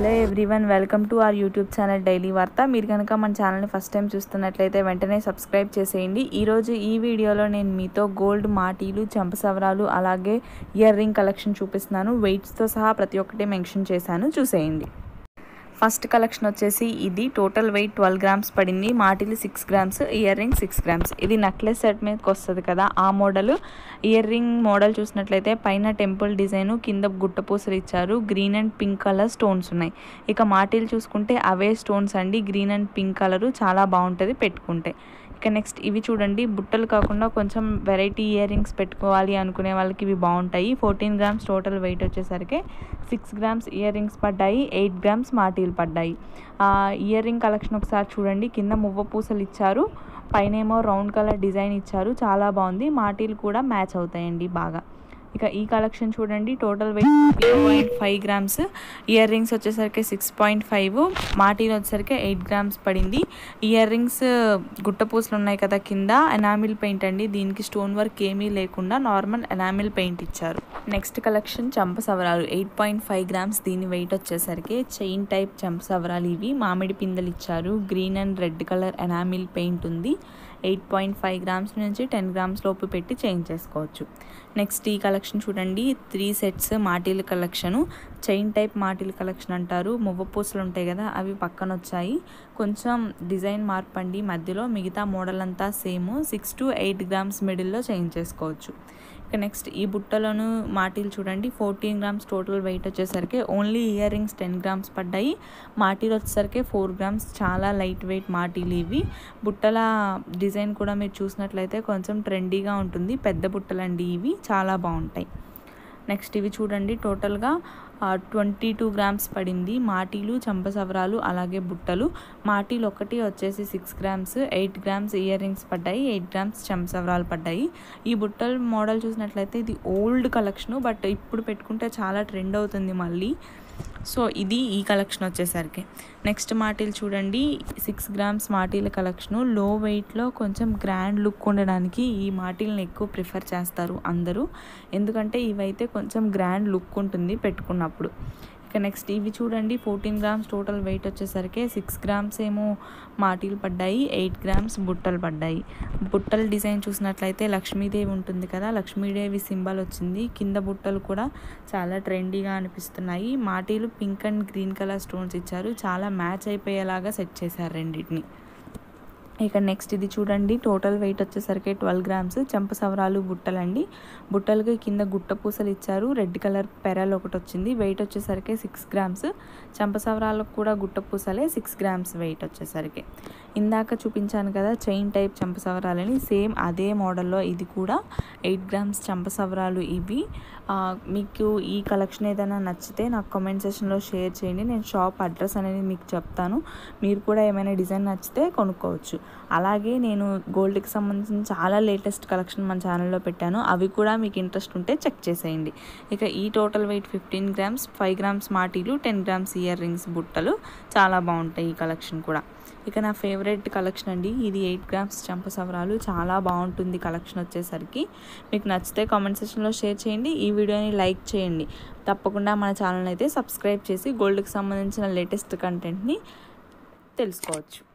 hello everyone welcome to our YouTube channel daily వార్త మీరు కనుక మన ఛానల్ని ఫస్ట్ టైం చూస్తున్నట్లయితే వెంటనే సబ్స్క్రైబ్ చేసేయండి ఈరోజు ఈ వీడియోలో నేను మీతో గోల్డ్ మాటీలు చెంపసవరాలు అలాగే ఇయర్ రింగ్ కలెక్షన్ చూపిస్తున్నాను వెయిట్స్తో సహా ప్రతి ఒక్కటి మెన్షన్ చేశాను చూసేయండి ఫస్ట్ కలెక్షన్ వచ్చేసి ఇది టోటల్ వెయిట్ ట్వెల్వ్ గ్రామ్స్ పడింది మాటిలు six grams earring six grams ఇది నెక్లెస్ సెట్ మీదకి వస్తుంది కదా ఆ మోడల్ ఇయర్ రింగ్ మోడల్ చూసినట్లయితే పైన టెంపుల్ డిజైన్ కింద గుట్టపూసలు ఇచ్చారు green and pink colour stones ఉన్నాయి ఇక మాటిలు చూసుకుంటే అవే స్టోన్స్ అండి గ్రీన్ అండ్ పింక్ కలర్ చాలా బాగుంటుంది పెట్టుకుంటే ఇక నెక్స్ట్ ఇవి చూడండి బుట్టలు కాకుండా కొంచెం వెరైటీ ఇయర్ రింగ్స్ పెట్టుకోవాలి అనుకునే వాళ్ళకి ఇవి బాగుంటాయి ఫోర్టీన్ గ్రామ్స్ టోటల్ వెయిట్ వచ్చేసరికి సిక్స్ గ్రామ్స్ ఇయర్ రింగ్స్ పడ్డాయి ఎయిట్ గ్రామ్స్ మాటీలు పడ్డాయి ఇయర్ రింగ్ కలెక్షన్ ఒకసారి చూడండి కింద మువ్వ పూసలు ఇచ్చారు పైన ఏమో రౌండ్ కలర్ డిజైన్ ఇచ్చారు చాలా బాగుంది మాటీలు కూడా మ్యాచ్ అవుతాయండి బాగా ఇక ఈ కలెక్షన్ చూడండి total weight zero point five grams earrings వచ్చేసరికి సిక్స్ పాయింట్ ఫైవ్ మాటీలు వచ్చేసరికి ఎయిట్ గ్రామ్స్ పడింది ఇయర్ రింగ్స్ గుట్టపూసలు ఉన్నాయి కదా కింద ఎనామిల్ పెయింట్ అండి దీనికి స్టోన్ వర్క్ ఏమీ లేకుండా నార్మల్ ఎనామిల్ పెయింట్ ఇచ్చారు నెక్స్ట్ కలెక్షన్ చంప సవరాలు ఎయిట్ పాయింట్ ఫైవ్ గ్రామ్స్ దీని వెయిట్ వచ్చేసరికి చైన్ టైప్ చంప సవరాలు ఇవి మామిడి పిందెలు ఇచ్చారు green and red colour enamel paint ఉంది ఎయిట్ పాయింట్ ఫైవ్ గ్రామ్స్ నుంచి టెన్ గ్రామ్స్ లోపు పెట్టి చేంజ్ చేసుకోవచ్చు నెక్స్ట్ ఈ కలెక్షన్ చూడండి త్రీ సెట్స్ మాటీల కలెక్షను చైన్ టైప్ మాటీల కలెక్షన్ అంటారు మువ్వ పూసలు ఉంటాయి కదా అవి పక్కన వచ్చాయి కొంచెం డిజైన్ మార్పండి మధ్యలో మిగతా మోడల్ అంతా same six to eight grams మిడిల్లో చేంజ్ చేసుకోవచ్చు ఇక నెక్స్ట్ ఈ బుట్టలోను మాటీలు చూడండి ఫోర్టీన్ గ్రామ్స్ టోటల్ వెయిట్ వచ్చేసరికి only earrings ten grams పడ్డాయి మాటీలు వచ్చేసరికి ఫోర్ గ్రామ్స్ చాలా లైట్ వెయిట్ మాటీలు ఇవి బుట్టల డిజైన్ కూడా మీరు చూసినట్లయితే కొంచెం ట్రెండీగా ఉంటుంది పెద్ద బుట్టలండి ఇవి చాలా బాగుంటాయి నెక్స్ట్ ఇవి చూడండి టోటల్గా ట్వంటీ టూ గ్రామ్స్ పడింది మాటీలు చంపసవరాలు అలాగే బుట్టలు మాటీలు ఒకటి వచ్చేసి six grams eight grams earrings పడ్డాయి ఎయిట్ గ్రామ్స్ చంపసవరాలు పడ్డాయి ఈ బుట్టల మోడల్ చూసినట్లయితే ఇది ఓల్డ్ కలెక్షన్ బట్ ఇప్పుడు పెట్టుకుంటే చాలా ట్రెండ్ అవుతుంది మళ్ళీ సో ఇది ఈ కలెక్షన్ వచ్చేసరికి నెక్స్ట్ మాటీలు చూడండి సిక్స్ గ్రామ్స్ మాటీల కలెక్షను లో వెయిట్లో కొంచెం గ్రాండ్ లుక్ ఉండడానికి ఈ మాటీలను ఎక్కువ ప్రిఫర్ చేస్తారు అందరూ ఎందుకంటే ఇవైతే కొంచెం గ్రాండ్ లుక్ ఉంటుంది పెట్టుకున్నప్పుడు ఇక నెక్స్ట్ ఇవి చూడండి ఫోర్టీన్ గ్రామ్స్ టోటల్ వెయిట్ వచ్చేసరికి సిక్స్ గ్రామ్స్ ఏమో మాటీలు పడ్డాయి ఎయిట్ గ్రామ్స్ బుట్టలు పడ్డాయి బుట్టల డిజైన్ చూసినట్లయితే లక్ష్మీదేవి ఉంటుంది కదా లక్ష్మీదేవి సింబల్ వచ్చింది కింద బుట్టలు కూడా చాలా ట్రెండీగా అనిపిస్తున్నాయి మాటీలు pink and green colour stones ఇచ్చారు చాలా మ్యాచ్ అయిపోయేలాగా సెట్ చేశారు రెండింటిని ఇక నెక్స్ట్ ఇది చూడండి టోటల్ వెయిట్ వచ్చేసరికి ట్వెల్వ్ గ్రామ్స్ చెంప సవరాలు బుట్టలండి బుట్టలకి కింద గుట్ట పూసలు ఇచ్చారు రెడ్ కలర్ పెరల్ ఒకటి వచ్చింది వెయిట్ వచ్చేసరికి సిక్స్ గ్రామ్స్ చెంప సవరాలకు కూడా గుట్ట పూసలే సిక్స్ గ్రామ్స్ వెయిట్ వచ్చేసరికి ఇందాక చూపించాను కదా చైన్ టైప్ చెంప సవరాలని సేమ్ అదే మోడల్లో ఇది కూడా ఎయిట్ గ్రామ్స్ చెంప సవరాలు ఇవి మీకు ఈ కలెక్షన్ ఏదైనా నచ్చితే నాకు కామెంట్ సెషన్లో షేర్ చేయండి నేను షాప్ అడ్రస్ అనేది మీకు చెప్తాను మీరు కూడా ఏమైనా డిజైన్ నచ్చితే కొనుక్కోవచ్చు అలాగే నేను గోల్డ్కి సంబంధించిన చాలా లేటెస్ట్ కలెక్షన్ మన ఛానల్లో పెట్టాను అవి కూడా మీకు ఇంట్రెస్ట్ ఉంటే చెక్ చేసేయండి ఇక ఈ total weight fifteen grams five grams మాటీలు టెన్ గ్రామ్స్ ఇయర్ రింగ్స్ బుట్టలు చాలా బాగుంటాయి ఈ కలెక్షన్ కూడా ఇక నా ఫేవరెట్ కలెక్షన్ అండి ఇది ఎయిట్ గ్రామ్స్ చంప సవరాలు చాలా బాగుంటుంది కలెక్షన్ వచ్చేసరికి మీకు నచ్చితే కామెంట్ సెక్షన్లో షేర్ చేయండి ఈ వీడియోని లైక్ చేయండి తప్పకుండా మన ఛానల్ అయితే సబ్స్క్రైబ్ చేసి గోల్డ్కి సంబంధించిన లేటెస్ట్ కంటెంట్ని తెలుసుకోవచ్చు